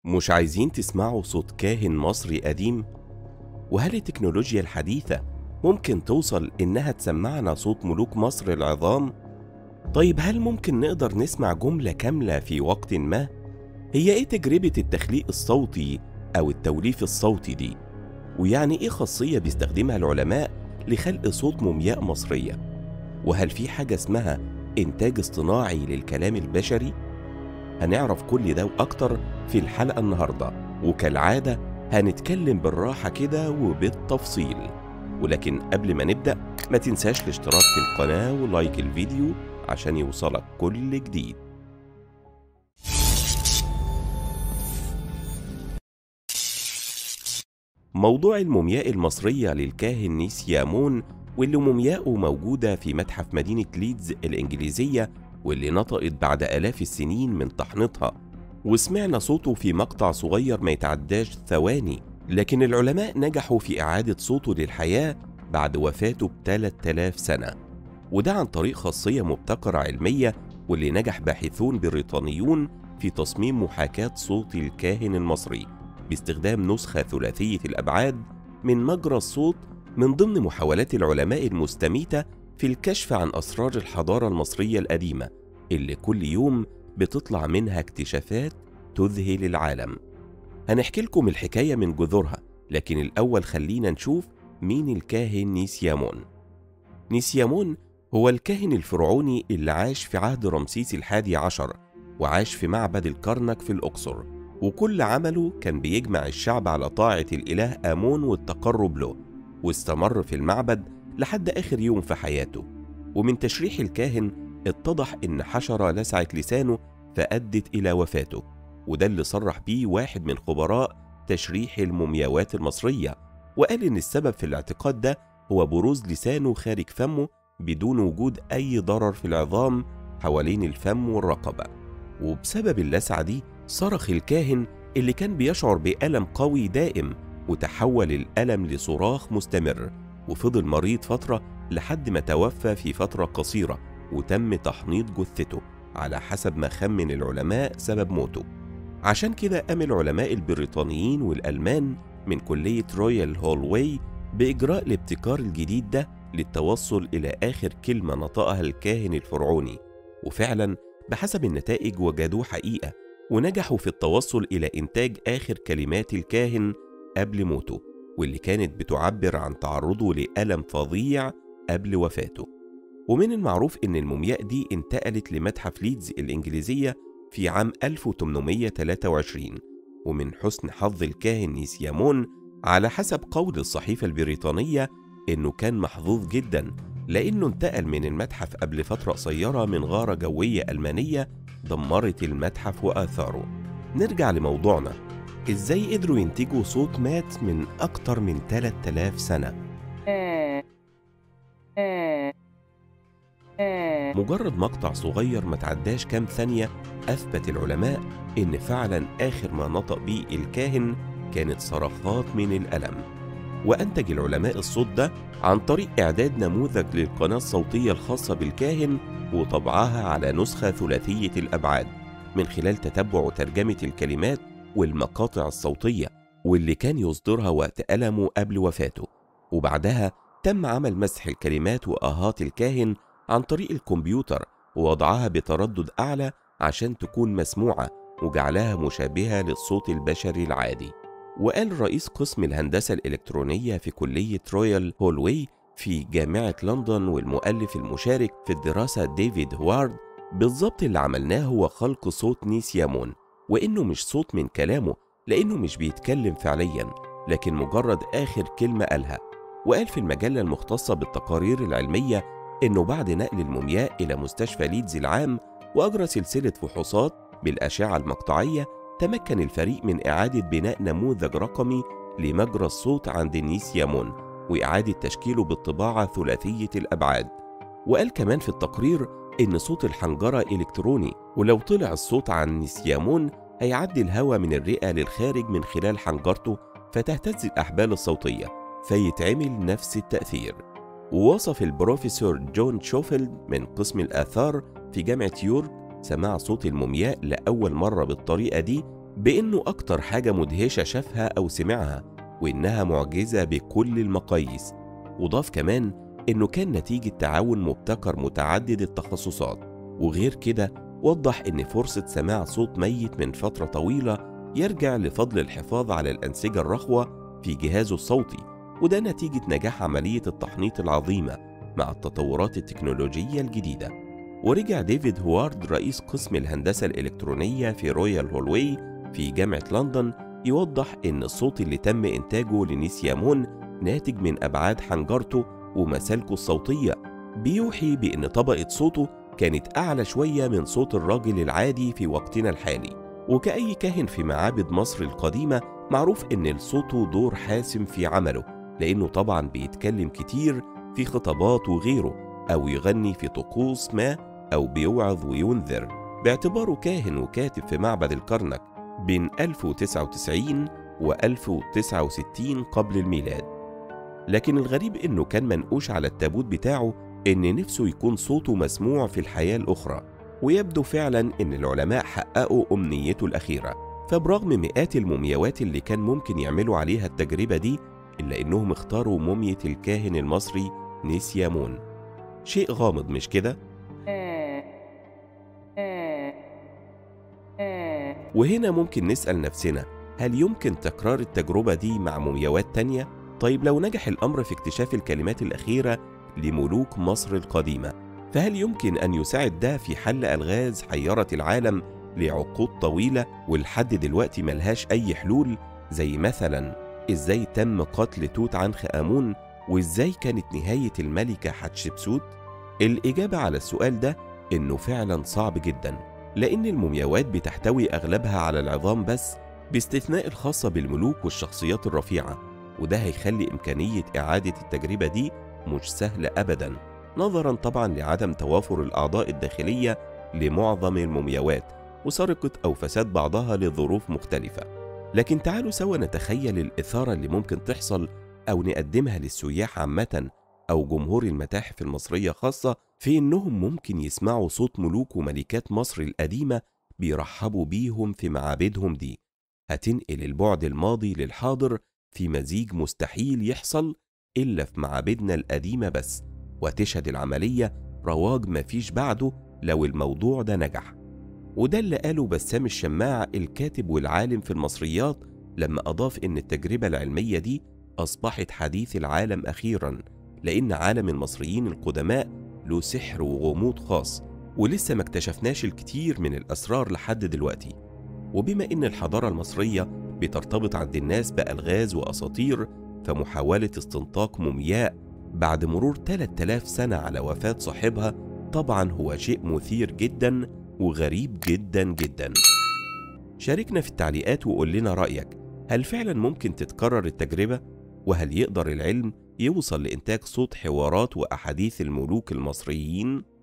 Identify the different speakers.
Speaker 1: مش عايزين تسمعوا صوت كاهن مصري قديم؟ وهل التكنولوجيا الحديثة ممكن توصل إنها تسمعنا صوت ملوك مصر العظام؟ طيب هل ممكن نقدر نسمع جملة كاملة في وقت ما؟ هي إيه تجربة التخليق الصوتي أو التوليف الصوتي دي؟ ويعني إيه خاصية بيستخدمها العلماء لخلق صوت مومياء مصرية؟ وهل في حاجة اسمها إنتاج اصطناعي للكلام البشري؟ هنعرف كل ده وأكتر في الحلقة النهاردة وكالعادة هنتكلم بالراحة كده وبالتفصيل ولكن قبل ما نبدأ ما تنساش الاشتراك في القناة ولايك الفيديو عشان يوصلك كل جديد موضوع المومياء المصرية للكاهن نيسيامون واللي مومياؤه موجودة في متحف مدينة ليدز الإنجليزية واللي نطقت بعد آلاف السنين من تحنيطها وسمعنا صوته في مقطع صغير ما يتعداش ثواني لكن العلماء نجحوا في إعادة صوته للحياة بعد وفاته ب 3000 سنة وده عن طريق خاصية مبتكرة علمية واللي نجح باحثون بريطانيون في تصميم محاكاة صوت الكاهن المصري باستخدام نسخة ثلاثية الأبعاد من مجرى الصوت من ضمن محاولات العلماء المستميتة في الكشف عن أسرار الحضارة المصرية القديمة اللي كل يوم بتطلع منها اكتشافات تذهل العالم هنحكي لكم الحكاية من جذورها لكن الأول خلينا نشوف مين الكاهن نيسيامون نيسيامون هو الكاهن الفرعوني اللي عاش في عهد رمسيس الحادي عشر وعاش في معبد الكرنك في الأقصر وكل عمله كان بيجمع الشعب على طاعة الإله آمون والتقرب له واستمر في المعبد لحد آخر يوم في حياته ومن تشريح الكاهن اتضح إن حشرة لسعت لسانه فأدت إلى وفاته وده اللي صرح بيه واحد من خبراء تشريح المومياوات المصرية وقال إن السبب في الاعتقاد ده هو بروز لسانه خارج فمه بدون وجود أي ضرر في العظام حوالين الفم والرقبة وبسبب اللسعة دي صرخ الكاهن اللي كان بيشعر بألم قوي دائم وتحول الألم لصراخ مستمر وفضل مريض فترة لحد ما توفى في فترة قصيرة وتم تحنيط جثته على حسب ما خمن العلماء سبب موته عشان كده قام العلماء البريطانيين والألمان من كلية رويال هولواي بإجراء الابتكار الجديد ده للتوصل إلى آخر كلمة نطقها الكاهن الفرعوني وفعلا بحسب النتائج وجدوه حقيقة ونجحوا في التوصل إلى إنتاج آخر كلمات الكاهن قبل موته واللي كانت بتعبر عن تعرضه لألم فظيع قبل وفاته ومن المعروف إن المومياء دي انتقلت لمتحف ليدز الإنجليزية في عام 1823 ومن حسن حظ الكاهن نيسيامون على حسب قول الصحيفة البريطانية إنه كان محظوظ جدا لأنه انتقل من المتحف قبل فترة قصيرة من غارة جوية ألمانية دمرت المتحف وآثاره نرجع لموضوعنا إزاي قدروا ينتجوا صوت مات من أكتر من 3000 سنة مجرد مقطع صغير ما تعداش كام ثانية أثبت العلماء إن فعلا آخر ما نطق بيه الكاهن كانت صرخات من الألم وأنتج العلماء الصوت ده عن طريق إعداد نموذج للقناة الصوتية الخاصة بالكاهن وطبعها على نسخة ثلاثية الأبعاد من خلال تتبع وترجمة الكلمات والمقاطع الصوتية واللي كان يصدرها وقت ألمه قبل وفاته وبعدها تم عمل مسح الكلمات وآهات الكاهن عن طريق الكمبيوتر ووضعها بتردد أعلى عشان تكون مسموعة وجعلها مشابهة للصوت البشري العادي وقال رئيس قسم الهندسة الإلكترونية في كلية رويال هولوي في جامعة لندن والمؤلف المشارك في الدراسة ديفيد هوارد بالظبط اللي عملناه هو خلق صوت نيسيامون وإنه مش صوت من كلامه لأنه مش بيتكلم فعليا لكن مجرد آخر كلمة قالها وقال في المجلة المختصة بالتقارير العلمية إنه بعد نقل المومياء إلى مستشفى ليدز العام وأجرى سلسلة فحوصات بالأشعة المقطعية تمكن الفريق من إعادة بناء نموذج رقمي لمجرى الصوت عند النيسيامون وإعادة تشكيله بالطباعة ثلاثية الأبعاد وقال كمان في التقرير إن صوت الحنجرة إلكتروني ولو طلع الصوت عن نيسيامون هيعدي الهواء من الرئة للخارج من خلال حنجرته فتهتز الأحبال الصوتية فيتعمل نفس التأثير ووصف البروفيسور جون شوفيلد من قسم الآثار في جامعة يورك سماع صوت المومياء لأول مرة بالطريقة دي بإنه أكتر حاجة مدهشة شافها أو سمعها وإنها معجزة بكل المقاييس وضاف كمان إنه كان نتيجة تعاون مبتكر متعدد التخصصات وغير كده وضح إن فرصة سماع صوت ميت من فترة طويلة يرجع لفضل الحفاظ على الأنسجة الرخوة في جهازه الصوتي وده نتيجة نجاح عملية التحنيط العظيمة مع التطورات التكنولوجية الجديدة ورجع ديفيد هوارد رئيس قسم الهندسة الإلكترونية في رويال هولوي في جامعة لندن يوضح إن الصوت اللي تم إنتاجه لنيسيامون ناتج من أبعاد حنجرته ومسالكه الصوتية بيوحي بإن طبقة صوته كانت أعلى شوية من صوت الراجل العادي في وقتنا الحالي وكأي كاهن في معابد مصر القديمة معروف إن لصوته دور حاسم في عمله لأنه طبعا بيتكلم كتير في خطابات وغيره أو يغني في طقوس ما أو بيوعظ وينذر باعتباره كاهن وكاتب في معبد الكرنك بين 1099 و 1069 قبل الميلاد لكن الغريب إنه كان منقوش على التابوت بتاعه إن نفسه يكون صوته مسموع في الحياة الأخرى ويبدو فعلا إن العلماء حققوا أمنيته الأخيرة فبرغم مئات المومياوات اللي كان ممكن يعملوا عليها التجربة دي إلا إنهم اختاروا مومية الكاهن المصري نيسيامون شيء غامض مش كده؟ وهنا ممكن نسأل نفسنا هل يمكن تكرار التجربة دي مع مومياوات تانية؟ طيب لو نجح الأمر في اكتشاف الكلمات الأخيرة لملوك مصر القديمة فهل يمكن أن يساعد ده في حل ألغاز حيرت العالم لعقود طويلة ولحد دلوقتي ملهاش أي حلول زي مثلا إزاي تم قتل توت عنخ آمون وإزاي كانت نهاية الملكة حتشبسوت؟ الإجابة على السؤال ده إنه فعلا صعب جدا لأن المومياوات بتحتوي أغلبها على العظام بس باستثناء الخاصة بالملوك والشخصيات الرفيعة وده هيخلي إمكانية إعادة التجربة دي مش سهلة أبدا نظرا طبعا لعدم توافر الأعضاء الداخلية لمعظم المومياوات وسرقة أو فساد بعضها لظروف مختلفة لكن تعالوا سوا نتخيل الإثارة اللي ممكن تحصل أو نقدمها للسياح عامة أو جمهور المتاحف المصرية خاصة في إنهم ممكن يسمعوا صوت ملوك وملكات مصر القديمة بيرحبوا بيهم في معابدهم دي هتنقل البعد الماضي للحاضر في مزيج مستحيل يحصل إلا في معابدنا القديمة بس وتشهد العملية رواج مفيش بعده لو الموضوع ده نجح وده اللي قاله بسام الشماع الكاتب والعالم في المصريات لما أضاف إن التجربة العلمية دي أصبحت حديث العالم أخيرا لأن عالم المصريين القدماء له سحر وغموض خاص ولسه ما اكتشفناش الكتير من الأسرار لحد دلوقتي وبما إن الحضارة المصرية بترتبط عند الناس بألغاز وأساطير فمحاولة استنطاق مومياء بعد مرور 3000 سنة على وفاة صاحبها طبعا هو شيء مثير جدا وغريب جدا جدا شاركنا في التعليقات وقول لنا رأيك هل فعلا ممكن تتكرر التجربة؟ وهل يقدر العلم يوصل لإنتاج صوت حوارات وأحاديث الملوك المصريين؟